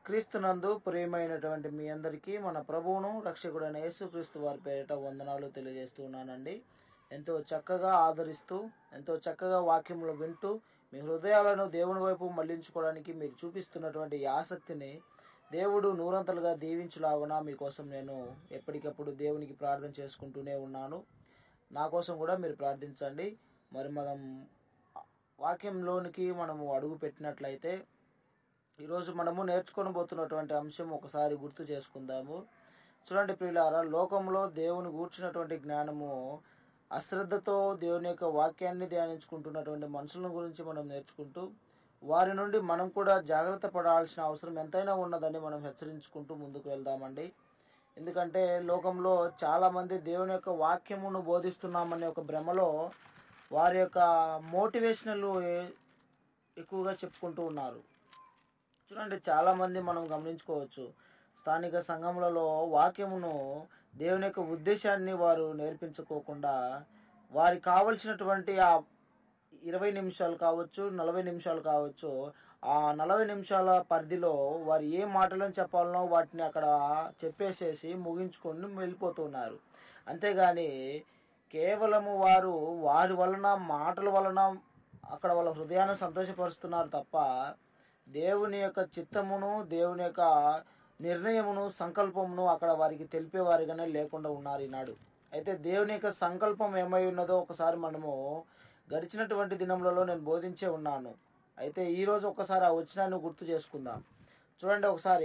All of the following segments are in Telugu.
క్రీస్తునందు ప్రియమైనటువంటి మీ అందరికీ మన ప్రభువును రక్షకుడైన యేసుక్రీస్తు వారి పేరిట వందనాలు తెలియజేస్తూ ఉన్నానండి ఎంతో చక్కగా ఆదరిస్తూ ఎంతో చక్కగా వాక్యములు వింటూ మీ హృదయాలను దేవుని వైపు మళ్లించుకోవడానికి మీరు చూపిస్తున్నటువంటి ఈ ఆసక్తిని దేవుడు నూరంతలుగా దీవించులాగున మీకోసం నేను ఎప్పటికప్పుడు దేవునికి ప్రార్థన చేసుకుంటూనే ఉన్నాను నా కోసం కూడా మీరు ప్రార్థించండి మరి మనం వాక్యంలోనికి మనము అడుగు పెట్టినట్లయితే ఈరోజు మనము నేర్చుకొని పోతున్నటువంటి అంశం ఒకసారి గుర్తు చేసుకుందాము చూడండి ప్రియులారా లోకంలో దేవుని గూర్చినటువంటి జ్ఞానము అశ్రద్ధతో దేవుని యొక్క వాక్యాన్ని ధ్యానించుకుంటున్నటువంటి మనుషుల గురించి మనం నేర్చుకుంటూ వారి నుండి మనం కూడా జాగ్రత్త పడాల్సిన అవసరం ఎంతైనా ఉన్నదని మనం హెచ్చరించుకుంటూ ముందుకు వెళ్దామండి ఎందుకంటే లోకంలో చాలామంది దేవుని యొక్క వాక్యమును బోధిస్తున్నామనే ఒక భ్రమలో వారి యొక్క మోటివేషనల్ ఎక్కువగా చెప్పుకుంటూ ఉన్నారు చూడండి చాలా మంది మనం గమనించుకోవచ్చు స్థానిక సంఘములలో వాక్యమును దేవుని యొక్క ఉద్దేశాన్ని వారు నేర్పించుకోకుండా వారికి కావలసినటువంటి ఆ ఇరవై నిమిషాలు కావచ్చు నలభై నిమిషాలు కావచ్చు ఆ నలభై నిమిషాల పరిధిలో వారు ఏ మాటలను చెప్పాలనో వాటిని అక్కడ చెప్పేసేసి ముగించుకొని వెళ్ళిపోతున్నారు అంతేగాని కేవలము వారు వారి వలన మాటల వలన అక్కడ వాళ్ళ హృదయాన్ని సంతోషపరుస్తున్నారు తప్ప దేవుని యొక్క చిత్తమును దేవుని యొక్క నిర్ణయమును సంకల్పమును అక్కడ వారికి తెలిపేవారిగానే లేకుండా ఉన్నారు ఈనాడు అయితే దేవుని యొక్క సంకల్పం ఏమై ఉన్నదో ఒకసారి మనము గడిచినటువంటి దినములలో నేను బోధించే ఉన్నాను అయితే ఈరోజు ఒకసారి ఆ వచనాన్ని గుర్తు చేసుకుందాం చూడండి ఒకసారి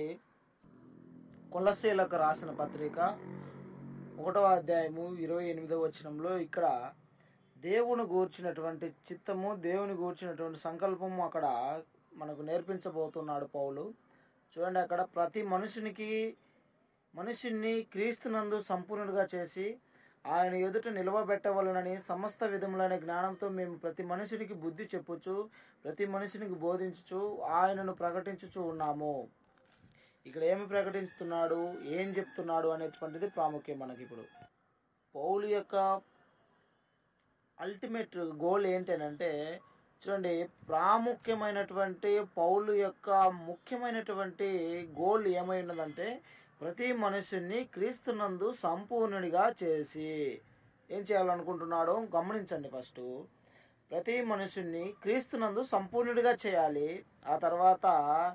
కొలసీలకు రాసిన పత్రిక ఒకటవ అధ్యాయము ఇరవై ఎనిమిదవ వచనంలో ఇక్కడ దేవుని గూర్చినటువంటి చిత్తము దేవుని గూర్చినటువంటి సంకల్పము అక్కడ మనకు నేర్పించబోతున్నాడు పౌలు చూడండి అక్కడ ప్రతి మనుషునికి మనుషుని క్రీస్తునందు సంపూర్ణుడిగా చేసి ఆయన ఎదుట నిలవబెట్టవలనని సమస్త విధములైన జ్ఞానంతో మేము ప్రతి మనుషునికి బుద్ధి చెప్పుచు ప్రతి మనుషునికి బోధించుచు ఆయనను ప్రకటించుచు ఉన్నాము ఇక్కడ ఏమి ప్రకటిస్తున్నాడు ఏం చెప్తున్నాడు అనేటువంటిది ప్రాముఖ్యం మనకి ఇప్పుడు పౌలు యొక్క అల్టిమేట్ గోల్ ఏంటంటే చూడండి ప్రాముఖ్యమైనటువంటి పౌలు యొక్క ముఖ్యమైనటువంటి గోల్ ఏమై ఉన్నదంటే ప్రతి మనుషుని క్రీస్తునందు సంపూర్ణుడిగా చేసి ఏం చేయాలనుకుంటున్నాడో గమనించండి ఫస్ట్ ప్రతి మనుషుని క్రీస్తునందు సంపూర్ణుడిగా చేయాలి ఆ తర్వాత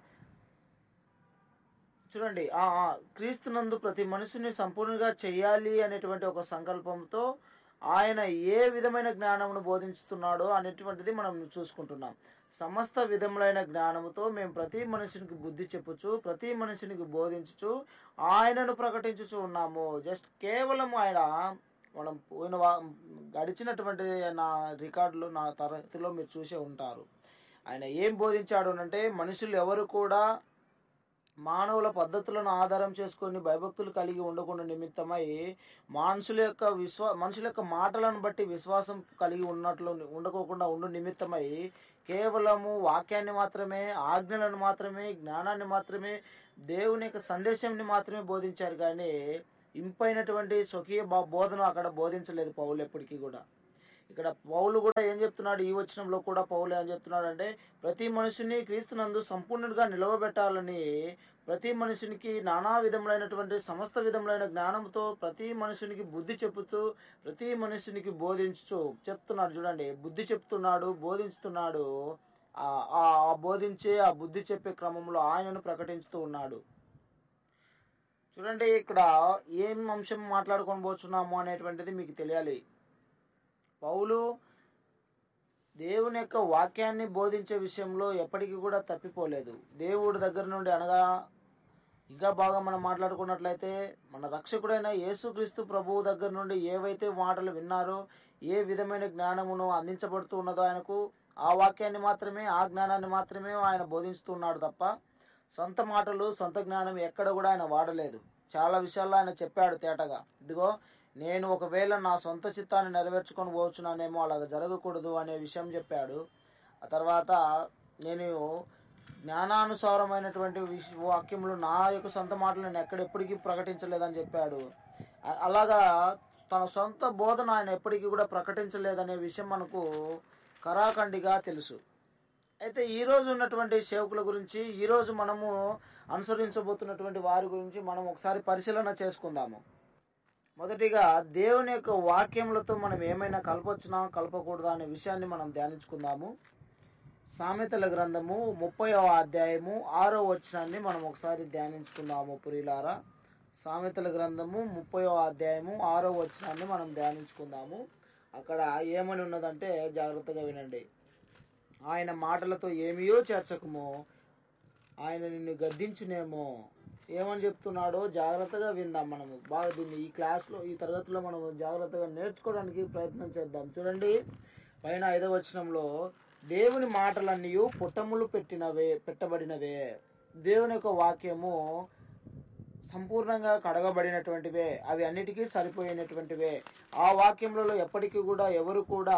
చూడండి ఆ ఆ, క్రీస్తునందు ప్రతి మనుషుని సంపూర్ణంగా చేయాలి అనేటువంటి ఒక సంకల్పంతో ఆయన ఏ విధమైన జ్ఞానమును బోధించుతున్నాడో అనేటువంటిది మనం చూసుకుంటున్నాం సమస్త విధములైన జ్ఞానముతో మేము ప్రతి మనుషునికి బుద్ధి చెప్పుచు ప్రతి మనుషునికి బోధించుచు ఆయనను ప్రకటించుచు ఉన్నాము జస్ట్ కేవలం ఆయన మనం పోయిన వా గడిచినటువంటి నా రికార్డులు నా తరగతిలో మీరు చూసే ఉంటారు ఆయన ఏం బోధించాడు అంటే మనుషులు ఎవరు కూడా మానవుల పద్ధతులను ఆధారం చేసుకొని భయభక్తులు కలిగి ఉండకుండా నిమిత్తమై మనుషుల యొక్క విశ్వా మనుషుల యొక్క మాటలను బట్టి విశ్వాసం కలిగి ఉన్నట్లు ఉండకోకుండా ఉండు నిమిత్తమై కేవలము వాక్యాన్ని మాత్రమే ఆజ్ఞలను మాత్రమే జ్ఞానాన్ని మాత్రమే దేవుని యొక్క సందేశాన్ని మాత్రమే బోధించారు కానీ ఇంపైనటువంటి స్వకీయ బా- బోధన అక్కడ బోధించలేదు పౌలు ఎప్పటికీ కూడా ఇక్కడ పౌలు కూడా ఏం చెప్తున్నాడు ఈ వచనంలో కూడా పౌలు ఏం చెప్తున్నాడు అంటే ప్రతి మనుషుని క్రీస్తునందు సంపూర్ణుడిగా నిలవబెట్టాలని ప్రతి మనుషునికి నానా విధములైనటువంటి సమస్త విధములైన జ్ఞానంతో ప్రతి మనుషునికి బుద్ధి చెప్పుతూ ప్రతి మనుషునికి బోధించుచు చెప్తున్నాడు చూడండి బుద్ధి చెప్తున్నాడు బోధించుతున్నాడు ఆ ఆ ఆ బోధించే ఆ బుద్ధి చెప్పే క్రమంలో ఆయనను ప్రకటించుతూ ఉన్నాడు చూడండి ఇక్కడ ఏం అంశం మాట్లాడుకొని పోతున్నాము అనేటువంటిది మీకు తెలియాలి పౌలు దేవుని యొక్క వాక్యాన్ని బోధించే విషయంలో ఎప్పటికీ కూడా తప్పిపోలేదు దేవుడి దగ్గర నుండి అనగా ఇంకా బాగా మనం మాట్లాడుకున్నట్లయితే మన రక్షకుడైన యేసుక్రీస్తు ప్రభువు దగ్గర నుండి ఏవైతే మాటలు విన్నారో ఏ విధమైన జ్ఞానమును అందించబడుతూ ఉన్నదో ఆయనకు ఆ వాక్యాన్ని మాత్రమే ఆ జ్ఞానాన్ని మాత్రమే ఆయన బోధించుతున్నాడు తప్ప సొంత మాటలు సొంత జ్ఞానం ఎక్కడ కూడా ఆయన వాడలేదు చాలా విషయాల్లో ఆయన చెప్పాడు తేటగా ఇదిగో నేను ఒకవేళ నా సొంత చిత్తాన్ని నెరవేర్చుకొని పోచున్నానేమో అలాగ జరగకూడదు అనే విషయం చెప్పాడు ఆ తర్వాత నేను జ్ఞానానుసారమైనటువంటి విష- వాక్యములు నా యొక్క సొంత మాటలు నేను ఎక్కడెప్పటికీ ప్రకటించలేదని చెప్పాడు అ- అలాగా తన సొంత బోధన ఆయన ఎప్పటికీ కూడా ప్రకటించలేదనే విషయం మనకు కరాఖండిగా తెలుసు అయితే ఈ రోజు ఉన్నటువంటి సేవకుల గురించి ఈ రోజు మనము అనుసరించబోతున్నటువంటి వారి గురించి మనం ఒకసారి పరిశీలన చేసుకుందాము మొదటిగా దేవుని యొక్క వాక్యములతో మనం ఏమైనా కలపొచ్చునా కలపకూడదా అనే విషయాన్ని మనం ధ్యానించుకుందాము సామెతల గ్రంథము ముప్పైవ అధ్యాయము ఆరో వచనాన్ని మనం ఒకసారి ధ్యానించుకుందాము పురిలారా సామెతల గ్రంథము ముప్పైవ అధ్యాయము ఆరో వచనాన్ని మనం ధ్యానించుకుందాము అక్కడ ఏమని ఉన్నదంటే జాగ్రత్తగా వినండి ఆయన మాటలతో ఏమీయో చేర్చకము ఆయన నిన్ను గద్దించునేమో ఏమని చెప్తున్నాడో జాగ్రత్తగా విందాం మనము బాగా దీన్ని ఈ క్లాస్లో ఈ తరగతిలో మనం జాగ్రత్తగా నేర్చుకోవడానికి ప్రయత్నం చేద్దాం చూడండి పైన ఐదవ వచనంలో దేవుని మాటలన్నీ పుట్టములు పెట్టినవే పెట్టబడినవే దేవుని యొక్క వాక్యము సంపూర్ణంగా కడగబడినటువంటివే అవి అన్నిటికీ సరిపోయినటువంటివే ఆ వాక్యములలో ఎప్పటికీ కూడా ఎవరు కూడా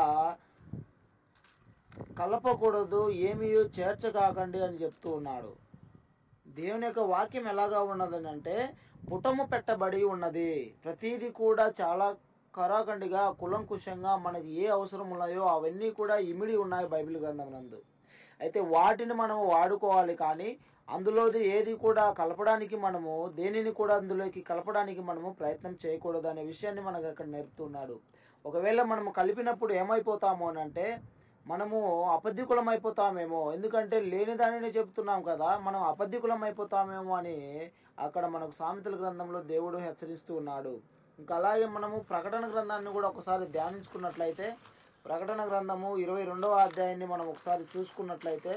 కలపకూడదు ఏమీ చేర్చకాకండి అని చెప్తూ ఉన్నాడు దేవుని యొక్క వాక్యం ఎలాగా ఉన్నదని అంటే పుటము పెట్టబడి ఉన్నది ప్రతిదీ కూడా చాలా కరాఖండిగా కులంకుశంగా మనకి ఏ అవసరం ఉన్నాయో అవన్నీ కూడా ఇమిడి ఉన్నాయి బైబిల్ గ్రంథం నందు అయితే వాటిని మనం వాడుకోవాలి కానీ అందులోది ఏది కూడా కలపడానికి మనము దేనిని కూడా అందులోకి కలపడానికి మనము ప్రయత్నం చేయకూడదు అనే విషయాన్ని మనకు అక్కడ నేర్పుతున్నాడు ఒకవేళ మనము కలిపినప్పుడు ఏమైపోతాము అని అంటే మనము అపద్ధికులం అయిపోతామేమో ఎందుకంటే లేని దానిని చెప్తున్నాం కదా మనం అపద్ధికులం అయిపోతామేమో అని అక్కడ మనకు సామెతల గ్రంథంలో దేవుడు హెచ్చరిస్తూ ఉన్నాడు ఇంకా అలాగే మనము ప్రకటన గ్రంథాన్ని కూడా ఒకసారి ధ్యానించుకున్నట్లయితే ప్రకటన గ్రంథము ఇరవై రెండవ అధ్యాయాన్ని మనం ఒకసారి చూసుకున్నట్లయితే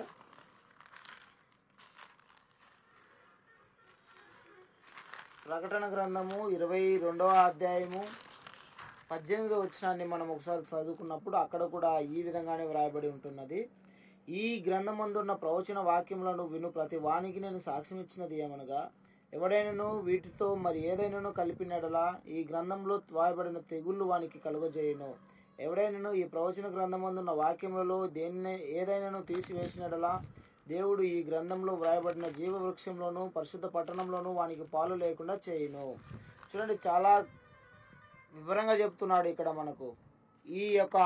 ప్రకటన గ్రంథము ఇరవై రెండవ అధ్యాయము పద్దెనిమిదో వచనాన్ని మనం ఒకసారి చదువుకున్నప్పుడు అక్కడ కూడా ఈ విధంగానే వ్రాయబడి ఉంటున్నది ఈ గ్రంథమందున్న ప్రవచన వాక్యములను విను ప్రతి వానికి నేను సాక్ష్యం ఇచ్చినది ఏమనగా ఎవడైనను వీటితో మరి ఏదైనాను కలిపినడలా ఈ గ్రంథంలో వ్రాయబడిన తెగుళ్ళు వానికి కలుగజేయును ఎవడైనను ఈ ప్రవచన గ్రంథమందున్న వాక్యములలో దేన్ని ఏదైనాను తీసివేసినడలా దేవుడు ఈ గ్రంథంలో వ్రాయబడిన జీవ వృక్షంలోను పరిశుద్ధ పట్టణంలోను వానికి పాలు లేకుండా చేయును చూడండి చాలా వివరంగా చెప్తున్నాడు ఇక్కడ మనకు ఈ యొక్క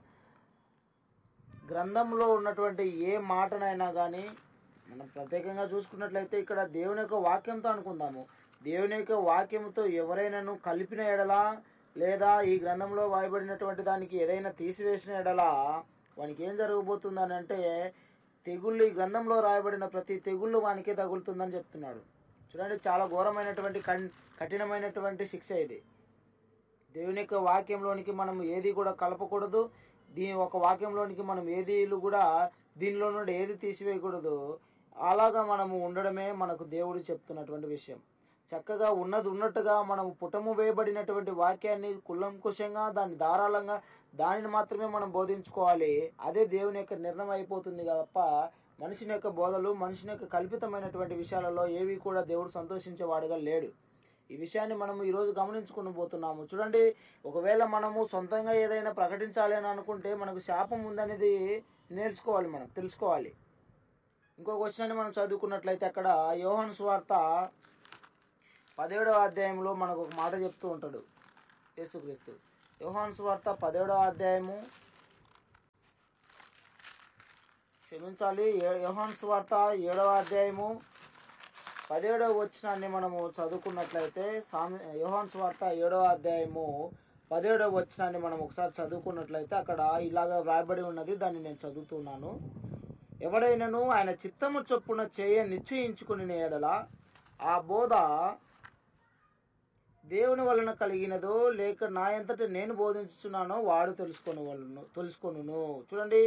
గ్రంథంలో ఉన్నటువంటి ఏ మాటనైనా కానీ మనం ప్రత్యేకంగా చూసుకున్నట్లయితే ఇక్కడ దేవుని యొక్క వాక్యంతో అనుకుందాము దేవుని యొక్క వాక్యంతో ఎవరైనాను కలిపిన ఎడలా లేదా ఈ గ్రంథంలో వాయబడినటువంటి దానికి ఏదైనా తీసివేసిన ఎడలా వానికి ఏం జరగబోతుందని అంటే తెగుళ్ళు ఈ గ్రంథంలో రాయబడిన ప్రతి తెగుళ్ళు వానికే తగులుతుందని చెప్తున్నాడు చూడండి చాలా ఘోరమైనటువంటి కఠి- కఠినమైనటువంటి శిక్ష ఇది దేవుని యొక్క వాక్యంలోనికి మనం ఏది కూడా కలపకూడదు దీని ఒక వాక్యంలోనికి మనం ఏది కూడా దీనిలో నుండి ఏది తీసివేయకూడదు అలాగా మనము ఉండడమే మనకు దేవుడు చెప్తున్నటువంటి విషయం చక్కగా ఉన్నది ఉన్నట్టుగా మనం పుటము వేయబడినటువంటి వాక్యాన్ని కులంకుశంగా దాన్ని ధారాళంగా దానిని మాత్రమే మనం బోధించుకోవాలి అదే దేవుని యొక్క నిర్ణయం అయిపోతుంది తప్ప మనిషిని యొక్క బోధలు మనిషిని యొక్క కల్పితమైనటువంటి విషయాలలో ఏవి కూడా దేవుడు సంతోషించేవాడుగా లేడు ఈ విషయాన్ని మనము ఈరోజు గమనించుకుని పోతున్నాము చూడండి ఒకవేళ మనము సొంతంగా ఏదైనా ప్రకటించాలి అని అనుకుంటే మనకు శాపం ఉందనేది నేర్చుకోవాలి మనం తెలుసుకోవాలి ఇంకో క్వశ్చన్ మనం చదువుకున్నట్లయితే అక్కడ యోహన్ స్వార్త పదిహేడవ అధ్యాయంలో మనకు ఒక మాట చెప్తూ ఉంటాడు యేసుక్రీస్తు యోహాన్ స్వార్త పదిహేడవ అధ్యాయము క్షమించాలి ఏ- యోహాన్ స్వార్త ఏడవ అధ్యాయము పదిహేడవ వచనాన్ని మనము చదువుకున్నట్లయితే సామి యోహాన్ స్వార్త ఏడవ అధ్యాయము పదిహేడవ వచనాన్ని మనం ఒకసారి చదువుకున్నట్లయితే అక్కడ ఇలాగ వ్రాయబడి ఉన్నది దాన్ని నేను చదువుతున్నాను ఎవడైనను ఆయన చిత్తము చొప్పున చేయ నిశ్చయించుకుని ఎడల ఆ బోధ దేవుని వలన కలిగినదో లేక నా ఎంతటి నేను బోధించుచున్నానో వాడు తెలుసుకొని వాళ్ళను తెలుసుకొనును చూడండి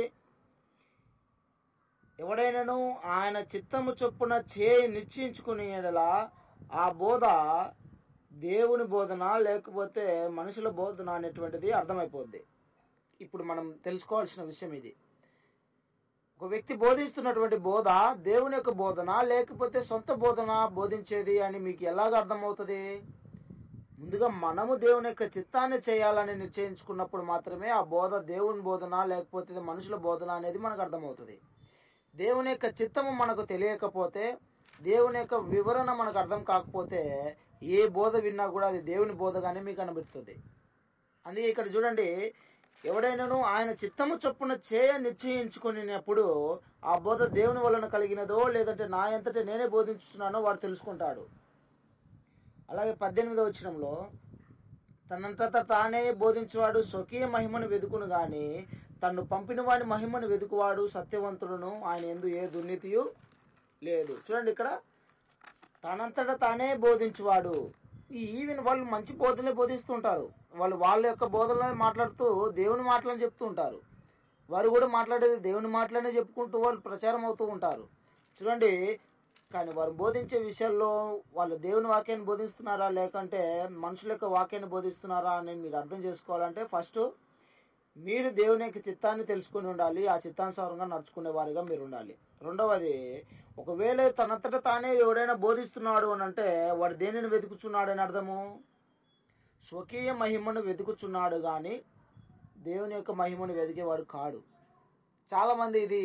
ఎవడైనాను ఆయన చిత్తము చొప్పున చేయి నిశ్చయించుకుని ఎడలా ఆ బోధ దేవుని బోధన లేకపోతే మనుషుల బోధన అనేటువంటిది అర్థమైపోద్ది ఇప్పుడు మనం తెలుసుకోవాల్సిన విషయం ఇది ఒక వ్యక్తి బోధిస్తున్నటువంటి బోధ దేవుని యొక్క బోధన లేకపోతే సొంత బోధన బోధించేది అని మీకు ఎలాగ అర్థమవుతుంది ముందుగా మనము దేవుని యొక్క చిత్తాన్ని చేయాలని నిశ్చయించుకున్నప్పుడు మాత్రమే ఆ బోధ దేవుని బోధన లేకపోతే ఇది మనుషుల బోధన అనేది మనకు అర్థమవుతుంది దేవుని యొక్క చిత్తము మనకు తెలియకపోతే దేవుని యొక్క వివరణ మనకు అర్థం కాకపోతే ఏ బోధ విన్నా కూడా అది దేవుని బోధగానే మీకు అనిపిస్తుంది అందుకే ఇక్కడ చూడండి ఎవడైనాను ఆయన చిత్తము చొప్పున చేయ నిశ్చయించుకునేటప్పుడు ఆ బోధ దేవుని వలన కలిగినదో లేదంటే నా ఎంతటే నేనే బోధించుతున్నానో వాడు తెలుసుకుంటాడు అలాగే పద్దెనిమిదో వచనంలో తనంతట తానే బోధించేవాడు స్వకీయ మహిమను వెతుకును గాని తను పంపిన వాడి మహిమను వెతుకువాడు సత్యవంతుడును ఆయన ఎందు ఏ దుర్నీతియు లేదు చూడండి ఇక్కడ తనంతట తానే బోధించువాడు ఈ ఈవెన్ వాళ్ళు మంచి బోధనలే బోధిస్తూ ఉంటారు వాళ్ళు వాళ్ళ యొక్క బోధనలో మాట్లాడుతూ దేవుని మాటలని చెప్తూ ఉంటారు వారు కూడా మాట్లాడేది దేవుని మాటలనే చెప్పుకుంటూ వాళ్ళు ప్రచారం అవుతూ ఉంటారు చూడండి కానీ వారు బోధించే విషయాల్లో వాళ్ళు దేవుని వాక్యాన్ని బోధిస్తున్నారా లేకంటే మనుషుల యొక్క వాక్యాన్ని బోధిస్తున్నారా అని మీరు అర్థం చేసుకోవాలంటే ఫస్ట్ మీరు దేవుని యొక్క చిత్తాన్ని తెలుసుకుని ఉండాలి ఆ చిత్తానుసారంగా నడుచుకునే వారిగా మీరు ఉండాలి రెండవది ఒకవేళ తనంతట తానే ఎవడైనా బోధిస్తున్నాడు అని అంటే వాడు దేనిని వెతుకుచున్నాడు అని అర్థము స్వకీయ మహిమను వెతుకుచున్నాడు కానీ దేవుని యొక్క మహిమను వెతికేవాడు కాడు చాలామంది ఇది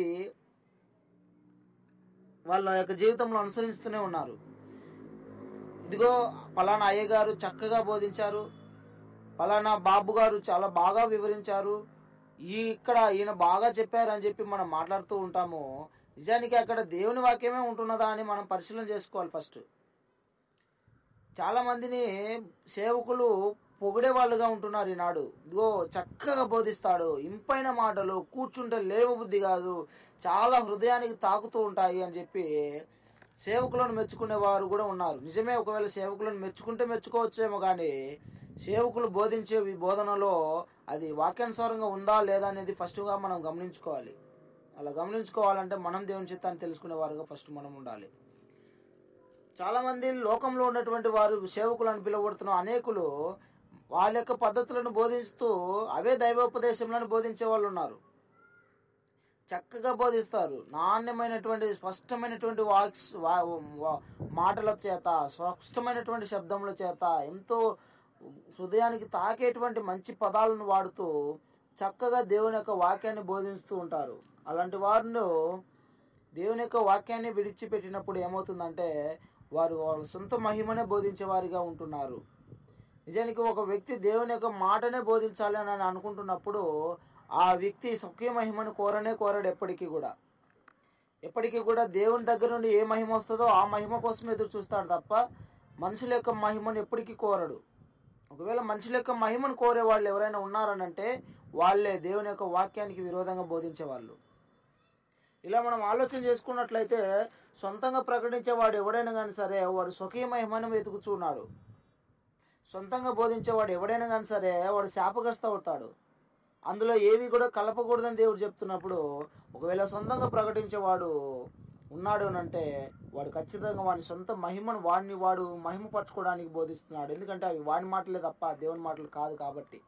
వాళ్ళ యొక్క జీవితంలో అనుసరిస్తూనే ఉన్నారు ఇదిగో పలానా అయ్య గారు చక్కగా బోధించారు పలానా బాబు గారు చాలా బాగా వివరించారు ఈ ఇక్కడ ఈయన బాగా చెప్పారు అని చెప్పి మనం మాట్లాడుతూ ఉంటాము నిజానికి అక్కడ దేవుని వాక్యమే ఉంటున్నదా అని మనం పరిశీలన చేసుకోవాలి ఫస్ట్ చాలా మందిని సేవకులు పొగిడే వాళ్ళుగా ఉంటున్నారు ఈనాడు ఇదిగో చక్కగా బోధిస్తాడు ఇంపైన మాటలు కూర్చుంటే లేవ బుద్ధి కాదు చాలా హృదయానికి తాకుతూ ఉంటాయి అని చెప్పి సేవకులను మెచ్చుకునే వారు కూడా ఉన్నారు నిజమే ఒకవేళ సేవకులను మెచ్చుకుంటే మెచ్చుకోవచ్చేమో కానీ సేవకులు బోధించే ఈ బోధనలో అది వాక్యానుసారంగా ఉందా లేదా అనేది ఫస్ట్గా మనం గమనించుకోవాలి అలా గమనించుకోవాలంటే మనం దేవుని చిత్తాన్ని తెలుసుకునే వారుగా ఫస్ట్ మనం ఉండాలి చాలా మంది లోకంలో ఉన్నటువంటి వారు సేవకులు అని పిలువబడుతున్న అనేకులు వాళ్ళ యొక్క పద్ధతులను బోధిస్తూ అవే దైవోపదేశంలను బోధించే వాళ్ళు ఉన్నారు చక్కగా బోధిస్తారు నాణ్యమైనటువంటి స్పష్టమైనటువంటి వాక్స్ వా- వా- మాటల చేత స్పష్టమైనటువంటి శబ్దముల చేత ఎంతో హృదయానికి తాకేటువంటి మంచి పదాలను వాడుతూ చక్కగా దేవుని యొక్క వాక్యాన్ని బోధిస్తూ ఉంటారు అలాంటి వారిని దేవుని యొక్క వాక్యాన్ని విడిచిపెట్టినప్పుడు ఏమవుతుందంటే వారు వాళ్ళ సొంత మహిమనే బోధించే వారిగా ఉంటున్నారు నిజానికి ఒక వ్యక్తి దేవుని యొక్క మాటనే బోధించాలి అని అనుకుంటున్నప్పుడు ఆ వ్యక్తి స్వకీయ మహిమను కోరనే కోరడు ఎప్పటికీ కూడా ఎప్పటికీ కూడా దేవుని దగ్గర నుండి ఏ మహిమ వస్తుందో ఆ మహిమ కోసం ఎదురు చూస్తాడు తప్ప మనుషుల యొక్క మహిమను ఎప్పటికీ కోరడు ఒకవేళ మనుషుల యొక్క మహిమను కోరే వాళ్ళు ఎవరైనా ఉన్నారనంటే వాళ్ళే దేవుని యొక్క వాక్యానికి విరోధంగా బోధించే వాళ్ళు ఇలా మనం ఆలోచన చేసుకున్నట్లయితే సొంతంగా ప్రకటించేవాడు ఎవడైనా కానీ సరే వాడు స్వకీయ మహిమను వెతుకుచున్నాడు సొంతంగా బోధించేవాడు ఎవడైనా కానీ సరే వాడు శాపగ్రస్త అవుతాడు అందులో ఏవి కూడా కలపకూడదని దేవుడు చెప్తున్నప్పుడు ఒకవేళ సొంతంగా ప్రకటించేవాడు ఉన్నాడు అని అంటే వాడు ఖచ్చితంగా వాడి సొంత మహిమను వాడిని వాడు మహిమపరచుకోవడానికి బోధిస్తున్నాడు ఎందుకంటే అవి వాడి మాటలే తప్ప దేవుని మాటలు కాదు కాబట్టి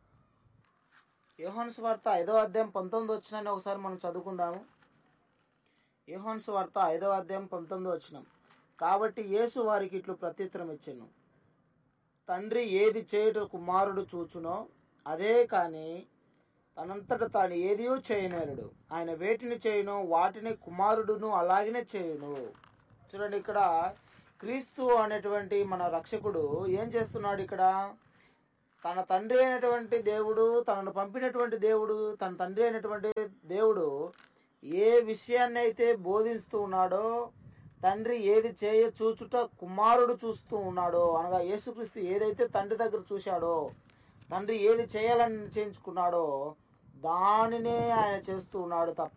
యోహాన్స్ వార్త ఐదో అధ్యాయం పంతొమ్మిది వచ్చినాన్ని ఒకసారి మనం చదువుకుందాము యోహాన్స్ వార్త ఐదో అధ్యాయం పంతొమ్మిది వచ్చినాం కాబట్టి యేసు వారికి ఇట్లు ప్రత్యుత్తరం ఇచ్చాను తండ్రి ఏది చేయుట కుమారుడు చూచునో అదే కానీ తనంతట తాను ఏదియూ చేయనేరుడు ఆయన వేటిని చేయును వాటిని కుమారుడును అలాగనే చేయును చూడండి ఇక్కడ క్రీస్తు అనేటువంటి మన రక్షకుడు ఏం చేస్తున్నాడు ఇక్కడ తన తండ్రి అయినటువంటి దేవుడు తనను పంపినటువంటి దేవుడు తన తండ్రి అయినటువంటి దేవుడు ఏ విషయాన్ని అయితే బోధిస్తూ ఉన్నాడో తండ్రి ఏది చేయ చూచుట కుమారుడు చూస్తూ ఉన్నాడో అనగా యేసుక్రీస్తు ఏదైతే తండ్రి దగ్గర చూశాడో తండ్రి ఏది చేయాలని నిశ్చయించుకున్నాడో దానినే ఆయన చేస్తూ ఉన్నాడు తప్ప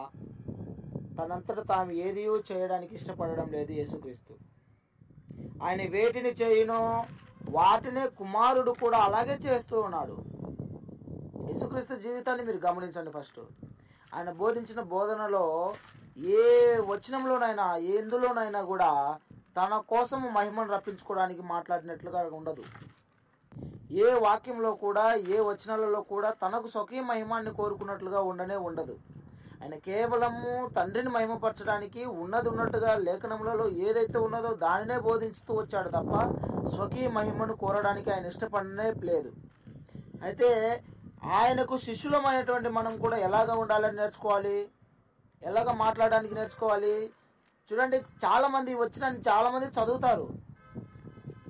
తనంతట తాము ఏది చేయడానికి ఇష్టపడడం లేదు యేసుక్రీస్తు ఆయన వేటిని చేయునో వాటినే కుమారుడు కూడా అలాగే చేస్తూ ఉన్నాడు యేసుక్రీస్తు జీవితాన్ని మీరు గమనించండి ఫస్ట్ ఆయన బోధించిన బోధనలో ఏ వచనంలోనైనా ఎందులోనైనా కూడా తన కోసము మహిమను రప్పించుకోవడానికి మాట్లాడినట్లుగా ఉండదు ఏ వాక్యంలో కూడా ఏ వచనాలలో కూడా తనకు స్వకీయ మహిమాన్ని కోరుకున్నట్లుగా ఉండనే ఉండదు ఆయన కేవలము తండ్రిని మహిమపరచడానికి ఉన్నది ఉన్నట్టుగా లేఖనములలో ఏదైతే ఉన్నదో దానినే బోధించుతూ వచ్చాడు తప్ప స్వకీయ మహిమను కోరడానికి ఆయన ఇష్టపడనే లేదు అయితే ఆయనకు శిష్యులమైనటువంటి మనం కూడా ఎలాగ ఉండాలని నేర్చుకోవాలి ఎలాగ మాట్లాడడానికి నేర్చుకోవాలి చూడండి చాలా మంది వచ్చిన చాలా మంది చదువుతారు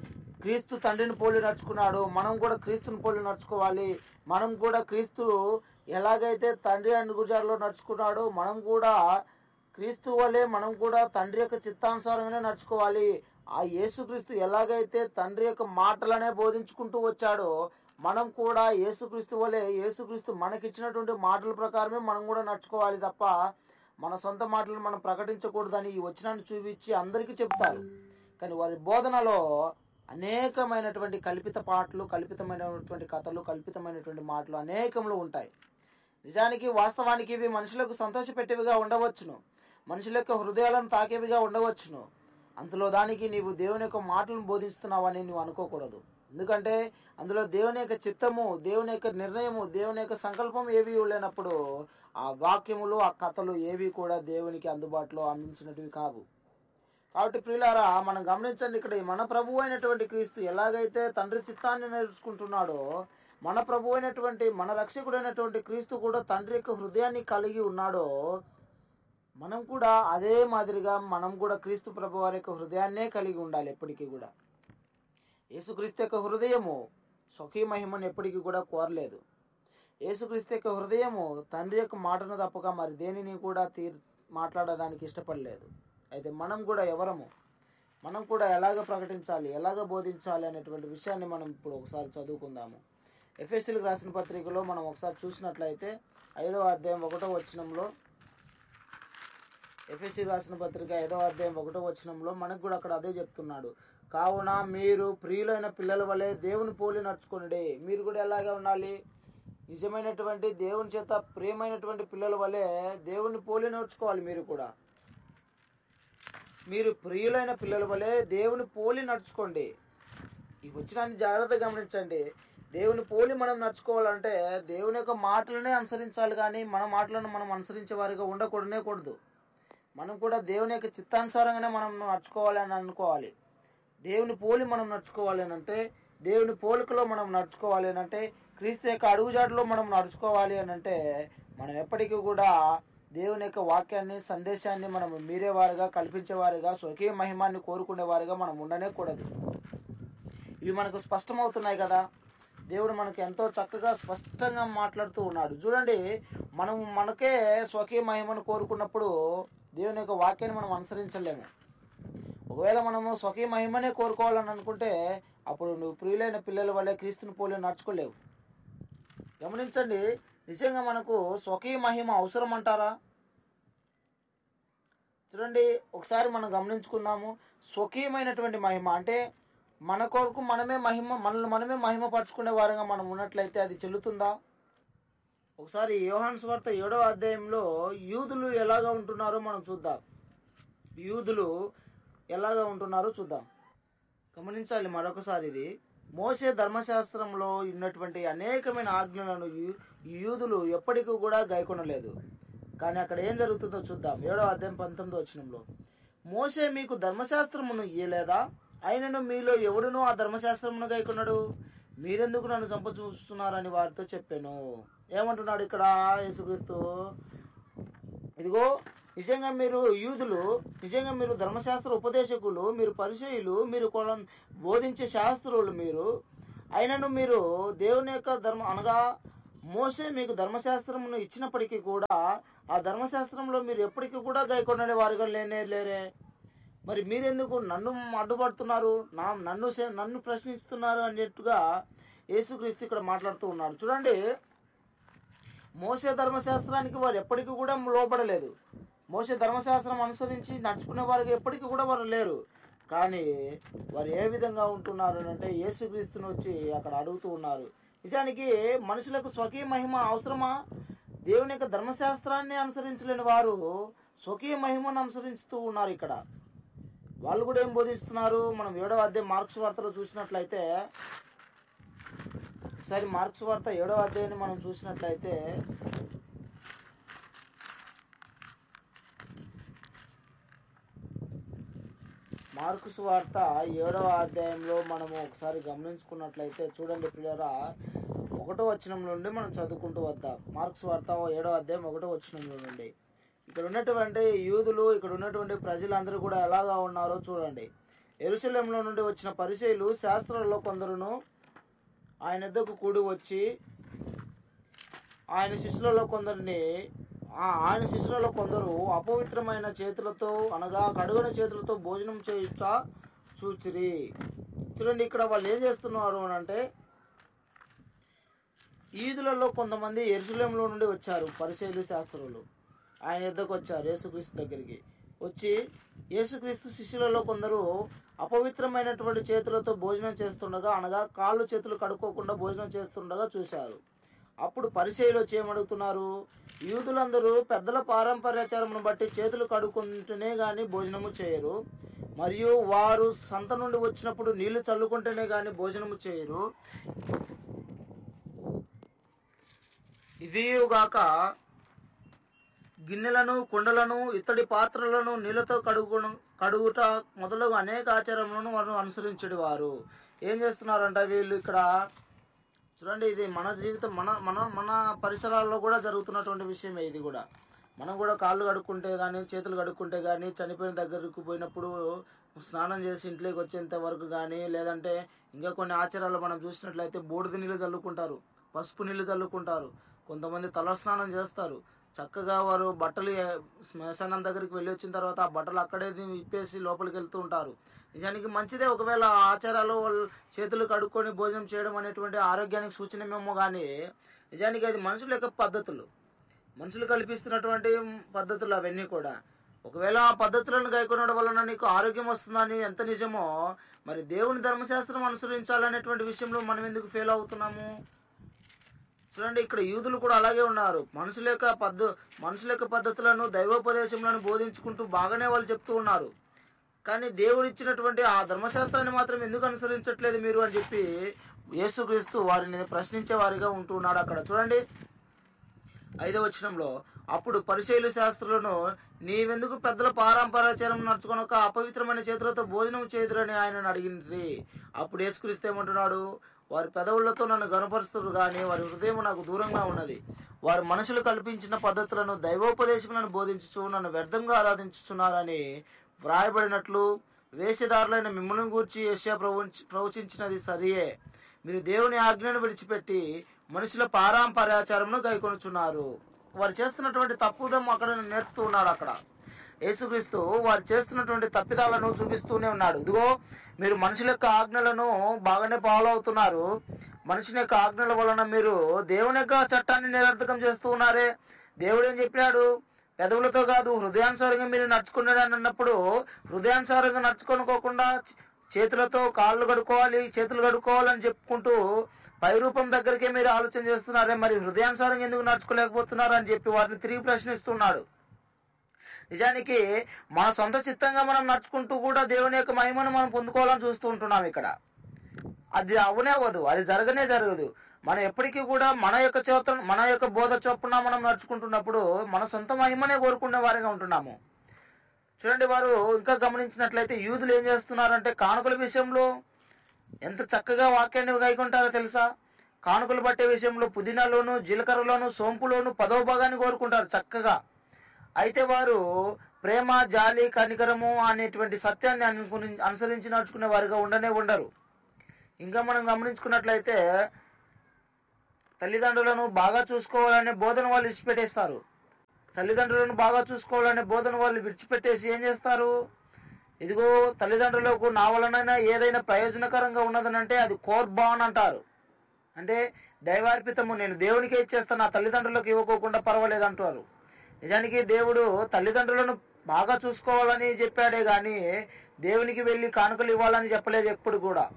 క్రీస్తు తండ్రిని పోలి నడుచుకున్నాడు మనం కూడా క్రీస్తుని పోలి నడుచుకోవాలి మనం కూడా క్రీస్తు ఎలాగైతే తండ్రి అనుగుజారులో నడుచుకున్నాడో మనం కూడా క్రీస్తు వలె మనం కూడా తండ్రి యొక్క చిత్తానుసారమే నడుచుకోవాలి ఆ యేసుక్రీస్తు ఎలాగైతే తండ్రి యొక్క మాటలనే బోధించుకుంటూ వచ్చాడో మనం కూడా యేసుక్రీస్తు వలె యేసుక్రీస్తు మనకిచ్చినటువంటి మాటల ప్రకారమే మనం కూడా నడుచుకోవాలి తప్ప మన సొంత మాటలను మనం ప్రకటించకూడదని ఈ వచనాన్ని చూపించి అందరికీ చెప్తారు కానీ వారి బోధనలో అనేకమైనటువంటి కల్పిత పాటలు కల్పితమైనటువంటి కథలు కల్పితమైనటువంటి మాటలు అనేకంలో ఉంటాయి నిజానికి వాస్తవానికి ఇవి మనుషులకు సంతోషపెట్టేవిగా ఉండవచ్చును మనుషుల యొక్క హృదయాలను తాకేవిగా ఉండవచ్చును అందులో దానికి నీవు దేవుని యొక్క మాటలను బోధిస్తున్నావని నువ్వు అనుకోకూడదు ఎందుకంటే అందులో దేవుని యొక్క చిత్తము దేవుని యొక్క నిర్ణయము దేవుని యొక్క సంకల్పం ఏవి లేనప్పుడు ఆ వాక్యములు ఆ కథలు ఏవి కూడా దేవునికి అందుబాటులో అందించినటివి కావు కాబట్టి ప్రియులారా మనం గమనించండి ఇక్కడ ఈ మన ప్రభు అయినటువంటి క్రీస్తు ఎలాగైతే తండ్రి చిత్తాన్ని నేర్చుకుంటున్నాడో మన ప్రభు అయినటువంటి మన రక్షకుడైనటువంటి క్రీస్తు కూడా తండ్రి యొక్క హృదయాన్ని కలిగి ఉన్నాడో మనం కూడా అదే మాదిరిగా మనం కూడా క్రీస్తు ప్రభు వారి యొక్క హృదయాన్నే కలిగి ఉండాలి ఎప్పటికీ కూడా యేసుక్రీస్తు యొక్క హృదయము స్వకీ మహిమను ఎప్పటికీ కూడా కోరలేదు యేసుక్రీస్తు యొక్క హృదయము తండ్రి యొక్క మాటను తప్పక మరి దేనిని కూడా తీర్ మాట్లాడడానికి ఇష్టపడలేదు అయితే మనం కూడా ఎవరము మనం కూడా ఎలాగ ప్రకటించాలి ఎలాగ బోధించాలి అనేటువంటి విషయాన్ని మనం ఇప్పుడు ఒకసారి చదువుకుందాము ఎఫ్ఎస్సీలకు రాసిన పత్రికలో మనం ఒకసారి చూసినట్లయితే ఐదవ అధ్యాయం ఒకటో వచనంలో ఎఫ్ఎస్సి రాసిన పత్రిక ఐదవ అధ్యాయం ఒకటో వచనంలో మనకు కూడా అక్కడ అదే చెప్తున్నాడు కావున మీరు ప్రియులైన పిల్లల వలె దేవుని పోలి నడుచుకునుడే మీరు కూడా ఎలాగే ఉండాలి నిజమైనటువంటి దేవుని చేత ప్రియమైనటువంటి పిల్లల వలె దేవుని పోలి నడుచుకోవాలి మీరు కూడా మీరు ప్రియులైన పిల్లల వలె దేవుని పోలి నడుచుకోండి ఈ వచ్చినాన్ని జాగ్రత్తగా గమనించండి దేవుని పోలి మనం నడుచుకోవాలంటే దేవుని యొక్క మాటలనే అనుసరించాలి కానీ మన మాటలను మనం అనుసరించే వారిగా ఉండకూడనే కూడదు మనం కూడా దేవుని యొక్క చిత్తానుసారంగానే మనం నడుచుకోవాలి అని అనుకోవాలి దేవుని పోలి మనం నడుచుకోవాలి అని అంటే దేవుని పోలికలో మనం నడుచుకోవాలి అని అంటే క్రీస్తు యొక్క అడుగుజాడులో మనం నడుచుకోవాలి అని అంటే మనం ఎప్పటికీ కూడా దేవుని యొక్క వాక్యాన్ని సందేశాన్ని మనం మీరేవారుగా కల్పించేవారుగా స్వకీయ మహిమాన్ని కోరుకునేవారుగా మనం ఉండనే కూడదు ఇవి మనకు స్పష్టమవుతున్నాయి కదా దేవుడు మనకు ఎంతో చక్కగా స్పష్టంగా మాట్లాడుతూ ఉన్నాడు చూడండి మనం మనకే స్వకీయ మహిమను కోరుకున్నప్పుడు దేవుని యొక్క వాక్యాన్ని మనం అనుసరించలేము ఒకవేళ మనము స్వకీయ మహిమనే కోరుకోవాలని అనుకుంటే అప్పుడు నువ్వు ప్రియులైన పిల్లల వల్లే క్రీస్తుని పోలి నడుచుకోలేవు గమనించండి నిజంగా మనకు స్వకీయ మహిమ అవసరం అంటారా చూడండి ఒకసారి మనం గమనించుకుందాము స్వకీయమైనటువంటి మహిమ అంటే మన కొరకు మనమే మహిమ మనల్ని మనమే మహిమ పరుచుకునే వారంగా మనం ఉన్నట్లయితే అది చెల్లుతుందా ఒకసారి యోహాన్ స్వార్త ఏడవ అధ్యాయంలో యూదులు ఎలాగా ఉంటున్నారో మనం చూద్దాం యూదులు ఎలాగా ఉంటున్నారో చూద్దాం గమనించాలి మరొకసారి ఇది మోసే ధర్మశాస్త్రంలో ఉన్నటువంటి అనేకమైన ఆజ్ఞలను యూ- ఈ యూదులు ఎప్పటికీ కూడా గైకొనలేదు కానీ అక్కడ ఏం జరుగుతుందో చూద్దాం ఏడో అధ్యాయం పంతొమ్మిదో వచనంలో మోసే మీకు ధర్మశాస్త్రమును ఇయ్యలేదా అయినను మీలో ఎవడునూ ఆ ధర్మశాస్త్రమును గైకొన్నాడు మీరెందుకు నన్ను చంప చూస్తున్నారని వారితో చెప్పాను ఏమంటున్నాడు ఇక్కడ యేసుక్రీస్తు ఇదిగో నిజంగా మీరు యూదులు నిజంగా మీరు ధర్మశాస్త్ర ఉపదేశకులు మీరు పరిచయులు మీరు కొలం బోధించే శాస్త్రులు మీరు అయినను మీరు దేవుని యొక్క ధర్మ అనగా మోసే మీకు ధర్మశాస్త్రమును ఇచ్చినప్పటికీ కూడా ఆ ధర్మశాస్త్రంలో మీరు ఎప్పటికీ కూడా గైకొనడే వారుగా లేనే లేరే మరి మీరెందుకు నన్ను అడ్డుపడుతున్నారు నా నన్ను సే- నన్ను ప్రశ్నిస్తున్నారు అన్నట్టుగా యేసుక్రీస్తు ఇక్కడ మాట్లాడుతూ ఉన్నాడు చూడండి మోసే ధర్మశాస్త్రానికి వారు ఎప్పటికీ కూడా లోబడలేదు మోసే ధర్మశాస్త్రం అనుసరించి నడుచుకునే వారికి ఎప్పటికీ కూడా వారు లేరు కానీ వారు ఏ విధంగా ఉంటున్నారు అని అంటే యేసుక్రీస్తుని వచ్చి అక్కడ అడుగుతూ ఉన్నారు నిజానికి మనుషులకు స్వకీయ మహిమ అవసరమా దేవుని యొక్క ధర్మశాస్త్రాన్ని అనుసరించలేని వారు స్వకీయ మహిమను అనుసరిస్తూ ఉన్నారు ఇక్కడ వాళ్ళు కూడా ఏం బోధిస్తున్నారు మనం ఏడవ అధ్యాయం మార్క్స్ వార్తలో చూసినట్లయితే ఒకసారి మార్క్స్ వార్త ఏడవ అధ్యాయాన్ని మనం చూసినట్లయితే మార్కుస్ వార్త ఏడవ అధ్యాయంలో మనము ఒకసారి గమనించుకున్నట్లయితే చూడండి ప్రియరా ఒకటో వచనం నుండి మనం చదువుకుంటూ వద్దాం మార్క్స్ వార్త ఏడవ అధ్యాయం ఒకటో వచనంలో నుండి ఇక్కడ ఉన్నటువంటి యూదులు ఇక్కడ ఉన్నటువంటి ప్రజలందరూ కూడా ఎలాగా ఉన్నారో చూడండి ఎరుసలేంలో నుండి వచ్చిన పరిచయులు శాస్త్రాల్లో కొందరును ఆయన ఎద్దకు కూడి వచ్చి ఆయన శిష్యులలో కొందరిని ఆ ఆయన శిష్యులలో కొందరు అపవిత్రమైన చేతులతో అనగా కడుగున చేతులతో భోజనం చేయుట చూచిరి చూడండి ఇక్కడ వాళ్ళు ఏం చేస్తున్నారు అని అంటే ఈదులలో కొంతమంది ఎరుసలేంలో నుండి వచ్చారు పరిశైలు శాస్త్రులు ఆయన ఎద్దకు వచ్చారు యేసుక్రీస్తు దగ్గరికి వచ్చి యేసుక్రీస్తు శిష్యులలో కొందరు అపవిత్రమైనటువంటి చేతులతో భోజనం చేస్తుండగా అనగా కాళ్ళు చేతులు కడుక్కోకుండా భోజనం చేస్తుండగా చూశారు అప్పుడు పరిచయలో చేయమడుగుతున్నారు యూదులందరూ పెద్దల పారంపర్యాచారమును బట్టి చేతులు కడుక్కుంటేనే గాని భోజనము చేయరు మరియు వారు సంత నుండి వచ్చినప్పుడు నీళ్లు చల్లుకుంటేనే గాని భోజనము చేయరు ఇదియుగాక గిన్నెలను కుండలను ఇత్తడి పాత్రలను నీళ్లతో కడుగు కడుగుట మొదలగు అనేక ఆచారములను వారు అనుసరించడి వారు ఏం చేస్తున్నారంట వీళ్ళు ఇక్కడ చూడండి ఇది మన జీవితం మన మన మన పరిసరాల్లో కూడా జరుగుతున్నటువంటి విషయమే ఇది కూడా మనం కూడా కాళ్ళు కడుక్కుంటే కానీ చేతులు కడుక్కుంటే కానీ చనిపోయిన దగ్గరకు పోయినప్పుడు స్నానం చేసి ఇంట్లోకి వచ్చేంత వరకు కానీ లేదంటే ఇంకా కొన్ని ఆచారాలు మనం చూసినట్లయితే బూడిద నీళ్ళు చల్లుకుంటారు పసుపు నీళ్ళు చల్లుకుంటారు కొంతమంది తలస్నానం చేస్తారు చక్కగా వారు బట్టలు ఏ- శ్మశానం దగ్గరికి వెళ్ళి వచ్చిన తర్వాత ఆ బట్టలు అక్కడే విప్పేసి లోపలికి వెళ్తూ ఉంటారు నిజానికి మంచిదే ఒకవేళ ఆ ఆచారాలు వాళ్ళు చేతులు కడుక్కొని భోజనం చేయడం అనేటువంటి ఆరోగ్యానికి సూచనమేమో కానీ నిజానికి అది మనుషుల యొక్క పద్ధతులు మనుషులు కల్పిస్తున్నటువంటి పద్ధతులు అవన్నీ కూడా ఒకవేళ ఆ పద్ధతులను గైకొనడం వలన నీకు ఆరోగ్యం వస్తుందని ఎంత నిజమో మరి దేవుని ధర్మశాస్త్రం అనుసరించాలనేటువంటి విషయంలో మనం ఎందుకు ఫెయిల్ అవుతున్నాము చూడండి ఇక్కడ యూదులు కూడా అలాగే ఉన్నారు మనుషుల యొక్క పద్ధ మనుషుల యొక్క పద్ధతులను దైవోపదేశములను బోధించుకుంటూ బాగానే వాళ్ళు చెప్తూ ఉన్నారు కానీ దేవుడు ఇచ్చినటువంటి ఆ ధర్మశాస్త్రాన్ని మాత్రం ఎందుకు అనుసరించట్లేదు మీరు అని చెప్పి యేసుక్రీస్తు వారిని ప్రశ్నించే వారిగా ఉంటూ ఉన్నాడు అక్కడ చూడండి ఐదవ వచనంలో అప్పుడు పరిశైలు శాస్త్రులను నీవెందుకు పెద్దల పారంపరాచారం నడుచుకొనక అపవిత్రమైన చేతులతో భోజనం చేదురని ఆయన అడిగింది అప్పుడు యేసుక్రీస్తు ఏమంటున్నాడు వారి పెదవులతో నన్ను గనపరుస్తున్నారు కానీ వారి హృదయం నాకు దూరంగా ఉన్నది వారు మనుషులు కల్పించిన పద్ధతులను దైవోపదేశములను బోధించుచు నన్ను వ్యర్థంగా ఆరాధించుచున్నారని వ్రాయబడినట్లు వేషధారులైన మిమ్మల్ని గూర్చి ఏషియా ప్రవచ ప్రవచించినది సరియే మీరు దేవుని ఆజ్ఞను విడిచిపెట్టి మనుషుల పారంపర్యాచారమును గైకొనుచున్నారు వారు చేస్తున్నటువంటి తప్పుదం అక్కడ నేర్పుతూ ఉన్నాడు అక్కడ యేసుక్రీస్తు వారు చేస్తున్నటువంటి తప్పిదాలను చూపిస్తూనే ఉన్నాడు ఇదిగో మీరు మనుషుల యొక్క ఆజ్ఞలను బాగానే ఫాలో అవుతున్నారు మనుషుని యొక్క ఆజ్ఞల వలన మీరు దేవుని యొక్క చట్టాన్ని నిరర్థకం చేస్తూ ఉన్నారే దేవుడు ఏం చెప్పాడు పెదవులతో కాదు హృదయానుసారంగా మీరు నడుచుకున్నాడు అని అన్నప్పుడు హృదయానుసారంగా నడుచుకోనుకోకుండా చేతులతో కాళ్ళు కడుక్కోవాలి చేతులు కడుక్కోవాలని చెప్పుకుంటూ పై రూపం దగ్గరికే మీరు ఆలోచన చేస్తున్నారే మరి హృదయానుసారంగా ఎందుకు నడుచుకోలేకపోతున్నారు అని చెప్పి వారిని తిరిగి ప్రశ్నిస్తున్నాడు నిజానికి మన సొంత చిత్తంగా మనం నడుచుకుంటూ కూడా దేవుని యొక్క మహిమను మనం పొందుకోవాలని చూస్తూ ఉంటున్నాం ఇక్కడ అది అవనే అవ్వదు అది జరగనే జరగదు మనం ఎప్పటికీ కూడా మన యొక్క చేత మన యొక్క బోధ చొప్పున మనం నడుచుకుంటున్నప్పుడు మన సొంత మహిమనే కోరుకునే వారిగా ఉంటున్నాము చూడండి వారు ఇంకా గమనించినట్లయితే యూదులు ఏం చేస్తున్నారంటే కానుకల విషయంలో ఎంత చక్కగా వాక్యాన్ని గైకుంటారో తెలుసా కానుకలు పట్టే విషయంలో పుదీనాలోను జీలకర్రలోను సోంపులోను పదవ భాగాన్ని కోరుకుంటారు చక్కగా అయితే వారు ప్రేమ జాలి కనికరము అనేటువంటి సత్యాన్ని అనుకుని అనుసరించి నడుచుకునే వారిగా ఉండనే ఉండరు ఇంకా మనం గమనించుకున్నట్లయితే తల్లిదండ్రులను బాగా చూసుకోవాలనే బోధన వాళ్ళు విడిచిపెట్టేస్తారు తల్లిదండ్రులను బాగా చూసుకోవాలనే బోధన వాళ్ళు విడిచిపెట్టేసి ఏం చేస్తారు ఇదిగో తల్లిదండ్రులకు నా వలనైనా ఏదైనా ప్రయోజనకరంగా ఉన్నదనంటే అది కోర్బాన్ అంటారు అంటే దైవార్పితము నేను దేవునికే ఇచ్చేస్తాను నా తల్లిదండ్రులకు ఇవ్వకోకుండా పర్వాలేదు అంటారు నిజానికి దేవుడు తల్లిదండ్రులను బాగా చూసుకోవాలని చెప్పాడే గాని దేవునికి వెళ్ళి కానుకలు ఇవ్వాలని చెప్పలేదు ఎప్పుడు కూడా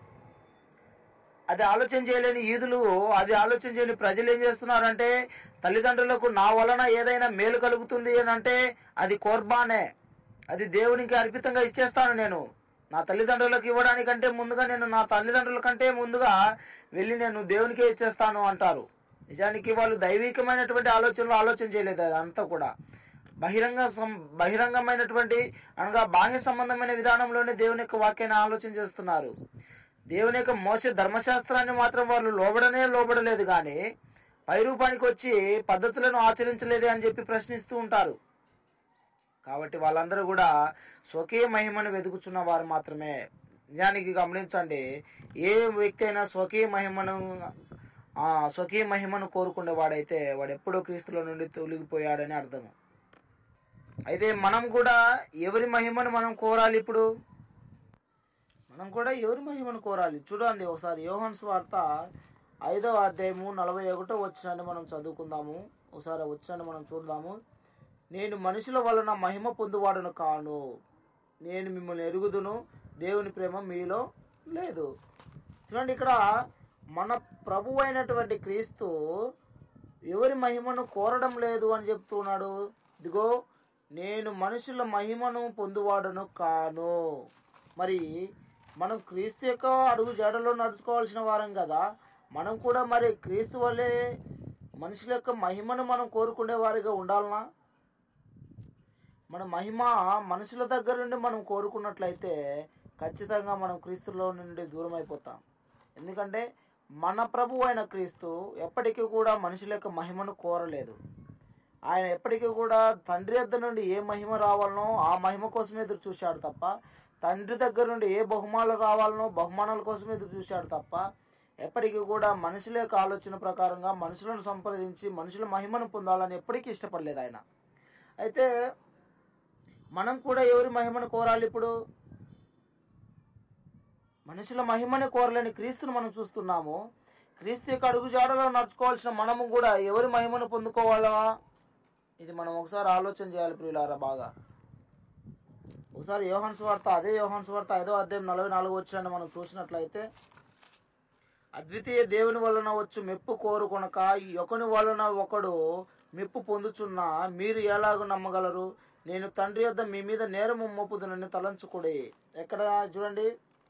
అది ఆలోచన చేయలేని ఈదులు అది ఆలోచన చేయని ప్రజలు ఏం చేస్తున్నారంటే తల్లిదండ్రులకు నా వలన ఏదైనా మేలు కలుగుతుంది అని అంటే అది కోర్బానే అది దేవునికి అర్పితంగా ఇచ్చేస్తాను నేను నా తల్లిదండ్రులకు ఇవ్వడానికంటే ముందుగా నేను నా తల్లిదండ్రుల కంటే ముందుగా వెళ్ళి నేను దేవునికే ఇచ్చేస్తాను అంటారు నిజానికి వాళ్ళు దైవికమైనటువంటి ఆలోచనలు ఆలోచన చేయలేదు అదంతా కూడా బహిరంగ సం- బహిరంగమైనటువంటి అనగా బాహ్య సంబంధమైన విధానంలోనే దేవుని యొక్క వాక్యాన్ని ఆలోచన చేస్తున్నారు దేవుని యొక్క మోస ధర్మశాస్త్రాన్ని మాత్రం వాళ్ళు లోబడనే లోబడలేదు కానీ పై రూపానికి వచ్చి పద్ధతులను ఆచరించలేదే అని చెప్పి ప్రశ్నిస్తూ ఉంటారు కాబట్టి వాళ్ళందరూ కూడా స్వకీయ మహిమను వెతుకుచున్న వారు మాత్రమే నిజానికి గమనించండి ఏ వ్యక్తి అయినా స్వకీయ మహిమను ఆ, స్వకీయ మహిమను కోరుకునేవాడైతే వాడు ఎప్పుడో క్రీస్తుల నుండి తొలగిపోయాడని అర్థం అయితే మనం కూడా ఎవరి మహిమను మనం కోరాలి ఇప్పుడు మనం కూడా ఎవరి మహిమను కోరాలి చూడండి ఒకసారి యోహన్ స్వార్త ఐదవ అధ్యాయము నలభై ఒకటో వచ్చినాన్ని మనం చదువుకుందాము ఒకసారి వచ్చినాన్ని మనం చూద్దాము నేను మనుషుల వలన మహిమ పొందువాడును కాను నేను మిమ్మల్ని ఎరుగుదును దేవుని ప్రేమ మీలో లేదు చూడండి ఇక్కడ మన ప్రభు అయినటువంటి క్రీస్తు ఎవరి మహిమను కోరడం లేదు అని చెప్తున్నాడు ఇదిగో నేను మనుషుల మహిమను పొందువాడను కాను మరి మనం క్రీస్తు యొక్క అడుగు జాడలో నడుచుకోవాల్సిన వారం కదా మనం కూడా మరి క్రీస్తు వల్లే మనుషుల యొక్క మహిమను మనం కోరుకునే వారిగా ఉండాలనా మన మహిమ మనుషుల దగ్గర నుండి మనం కోరుకున్నట్లయితే ఖచ్చితంగా మనం క్రీస్తులో నుండి దూరం అయిపోతాం ఎందుకంటే మన ప్రభు అయిన క్రీస్తు ఎప్పటికీ కూడా మనుషుల యొక్క మహిమను కోరలేదు ఆయన ఎప్పటికీ కూడా తండ్రి వద్ద నుండి ఏ మహిమ రావాలనో ఆ మహిమ కోసమే ఎదురు చూశాడు తప్ప తండ్రి దగ్గర నుండి ఏ బహుమానాలు రావాలనో బహుమానాల కోసమే ఎదురు చూశాడు తప్ప ఎప్పటికీ కూడా మనుషుల యొక్క ఆలోచన ప్రకారంగా మనుషులను సంప్రదించి మనుషుల మహిమను పొందాలని ఎప్పటికీ ఇష్టపడలేదు ఆయన అయితే మనం కూడా ఎవరి మహిమను కోరాలి ఇప్పుడు మనుషుల మహిమని కోరలేని క్రీస్తును మనం చూస్తున్నాము క్రీస్తు యొక్క అడుగుజాడలో నడుచుకోవాల్సిన మనము కూడా ఎవరి మహిమను పొందుకోవాలా ఇది మనం ఒకసారి ఆలోచన చేయాలి ప్రియులారా బాగా ఒకసారి యోహన్ స్వార్త అదే యోహన్ స్వార్త ఐదో అధ్యాయం నలభై నాలుగు వచ్చిన మనం చూసినట్లయితే అద్వితీయ దేవుని వలన వచ్చు మెప్పు కోరుకొనక ఈ ఒకని వలన ఒకడు మెప్పు పొందుచున్న మీరు ఎలాగ నమ్మగలరు నేను తండ్రి యొద్ద మీ మీద నేరము మోపుదునని తలంచుకుడి ఎక్కడ చూడండి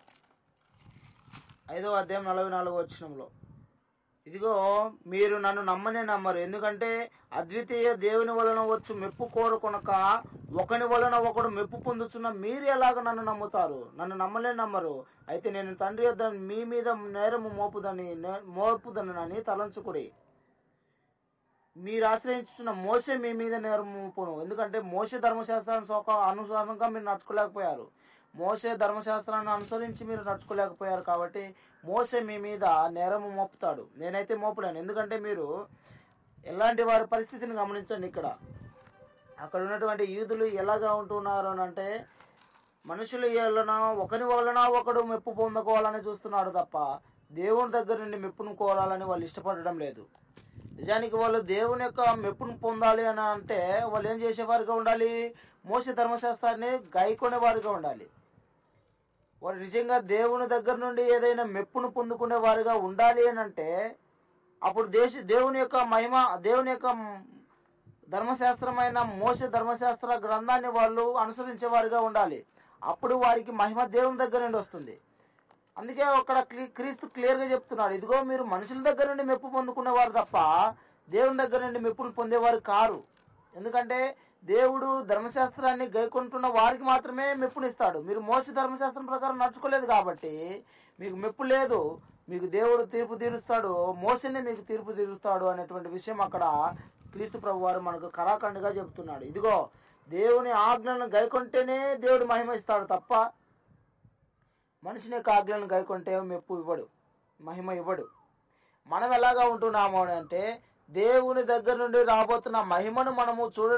ఐదో అధ్యాయం నలభై నాలుగు వచ్చినంలో ఇదిగో మీరు నన్ను నమ్మనే నమ్మరు ఎందుకంటే అద్వితీయ దేవుని వలన వచ్చు మెప్పు కోరుకొనక ఒకని వలన ఒకడు మెప్పు పొందుతున్న మీరు ఎలాగ నన్ను నమ్ముతారు నన్ను నమ్మలే నమ్మరు అయితే నేను తండ్రి యొద్ద మీ మీద నేరము మోపుదని నే- మోపుదనని తలంచుకుడి మీరు ఆశ్రయించున్న మోసే మీ మీద నేరం మోపును ఎందుకంటే మోసే ధర్మశాస్త్రాన్ని సోక అనుసారంగా మీరు నడుచుకోలేకపోయారు మోసే ధర్మశాస్త్రాన్ని అనుసరించి మీరు నడుచుకోలేకపోయారు కాబట్టి మోసే మీ మీద నేరము మోపుతాడు నేనైతే మోపలేను ఎందుకంటే మీరు ఎలాంటి వారి పరిస్థితిని గమనించండి ఇక్కడ అక్కడ ఉన్నటువంటి యూదులు ఎలాగా ఉంటున్నారు అని అంటే మనుషుల వలన ఒకరి వలన ఒకడు మెప్పు పొందుకోవాలని చూస్తున్నాడు తప్ప దేవుని దగ్గర నుండి మెప్పును కోరాలని వాళ్ళు ఇష్టపడడం లేదు నిజానికి వాళ్ళు దేవుని యొక్క మెప్పును పొందాలి అని అంటే వాళ్ళు ఏం చేసేవారుగా ఉండాలి మోస ధర్మశాస్త్రాన్ని గాయకునే వారిగా ఉండాలి వారు నిజంగా దేవుని దగ్గర నుండి ఏదైనా మెప్పును పొందుకునే వారిగా ఉండాలి అని అంటే అప్పుడు దేశ దేవుని యొక్క మహిమ దేవుని యొక్క ధర్మశాస్త్రమైన మోస ధర్మశాస్త్ర గ్రంథాన్ని వాళ్ళు అనుసరించే వారిగా ఉండాలి అప్పుడు వారికి మహిమ దేవుని దగ్గర నుండి వస్తుంది అందుకే అక్కడ క్లీ- క్రీస్తు క్లియర్గా చెప్తున్నాడు ఇదిగో మీరు మనుషుల దగ్గర నుండి మెప్పు పొందుకునేవారు తప్ప దేవుని దగ్గర నుండి మెప్పును పొందేవారు కారు ఎందుకంటే దేవుడు ధర్మశాస్త్రాన్ని గైకొంటున్న వారికి మాత్రమే మెప్పునిస్తాడు మీరు మోసి ధర్మశాస్త్రం ప్రకారం నడుచుకోలేదు కాబట్టి మీకు మెప్పు లేదు మీకు దేవుడు తీర్పు తీరుస్తాడు మోసనే మీకు తీర్పు తీరుస్తాడు అనేటువంటి విషయం అక్కడ క్రీస్తు ప్రభు వారు మనకు కరాఖండిగా చెప్తున్నాడు ఇదిగో దేవుని ఆజ్ఞలను గైకొంటేనే దేవుడు మహిమ ఇస్తాడు తప్ప మనిషిని యొక్క ఆజ్ఞలను గైకొంటే మెప్పు ఇవ్వడు మహిమ ఇవ్వడు మనం ఎలాగా ఉంటున్నాము అని అంటే దేవుని దగ్గర నుండి రాబోతున్న మహిమను మనము చూడడం